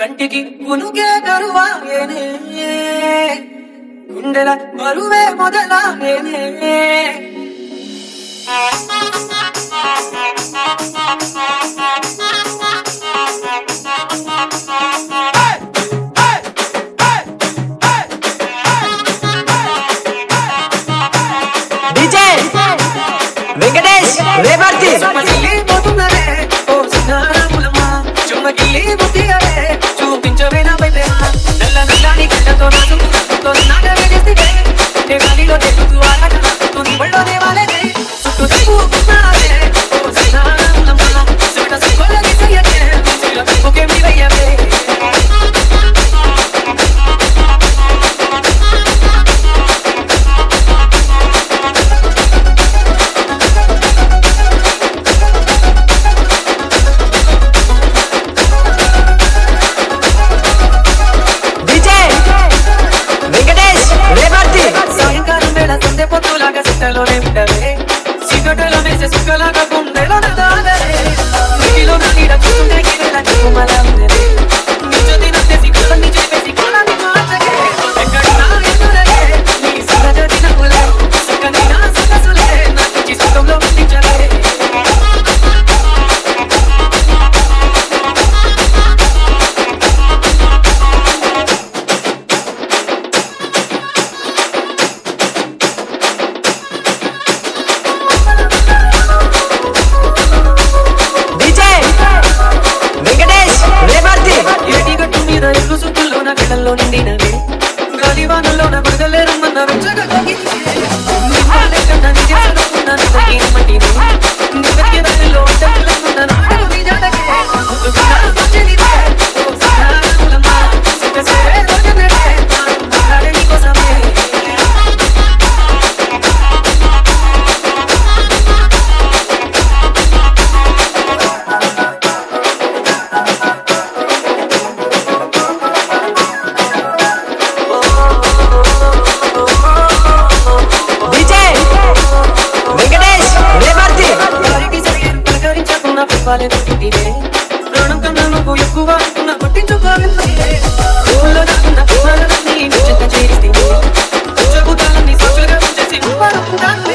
కంటికి కునుకే కరువాయేనే గుండెల బరువే మొదలాయేనే డీజే వెంకటేష్ రేపర్తి పోతున్నదే ఓ సినారాములమ్మ చుమ్మకిల్లి బుద్ధిగలే చూపించవే నా వైపేమా నల్ల నల్లని కళ్ళతో నా చుట్టూ నాటవే చేస్తే నే గాలిలో తెలుతూ ఆట తుని బళ్ళో దేవాలేదే చుట్టూ తిరుగుతున్నారే ఓ సినారాములమ్మ చుట్ట సిగ్గులకి చెయ్యకే చిల ఒకే మీరయ్యవే డీజే వెంకటేష్ రేపర్తి సాయంకాలం వేళ సందే పొత్తులాగా సిట్టలోనే ఉండవే చీకటిలో మెరిసే సుక్కలాగా గుండెలో దాగలే నీటిలో నా నీడ కూర్చుంటే గిరెల కుమల ఉండేది నిజ దినంతే సిగ్గులన్నీ చెప్పేసి కొలని మార్చకే ఎక్కడినా ఎదురలే నీ సహజ దినములే సుఖని నా సొగసులే నాకు సుఖంలో పుట్టించలే డీజే వెంకటేష్ రేపర్తి ఏటి గట్టు మీద ఎల్లు సుట్టుల్లో నా కళ్ళల్లో నిండినవే గాలి వానల్లో నా బురదలే రమ్మన్న వెచ్చగా కగిలితే. నిమ్మలే కన్నా నీ చేతులకున్న నీ తగిన మట్టిని. నీ వెతికే దారిలో అడ్డంకులకున్న నా అడుగు నీ జాడకే. ముద్దుకున్న మంచినిదే. ఓ సదానకులమ్మ. సిగ్గసేరే రోజునేడే. నాను మాట్లాడే నీకోసమే. డీజే వెంకటేష్ రేపర్తి వారికి సరిగ్గా పలకరించకున్న పువ్వాలే పుట్టివే. ప్రాణం కన్నా నువ్వు ఎక్కువ అనుకున్న పట్టించుకోవిందే. ఊళ్ళో దాక్కున్న పువ్వాలన్నీ నీ చెంత చేరిస్తే. చెబుతానని సాక్షులుగా ఉంచేసి పువ్వాలనుకుంటానులే.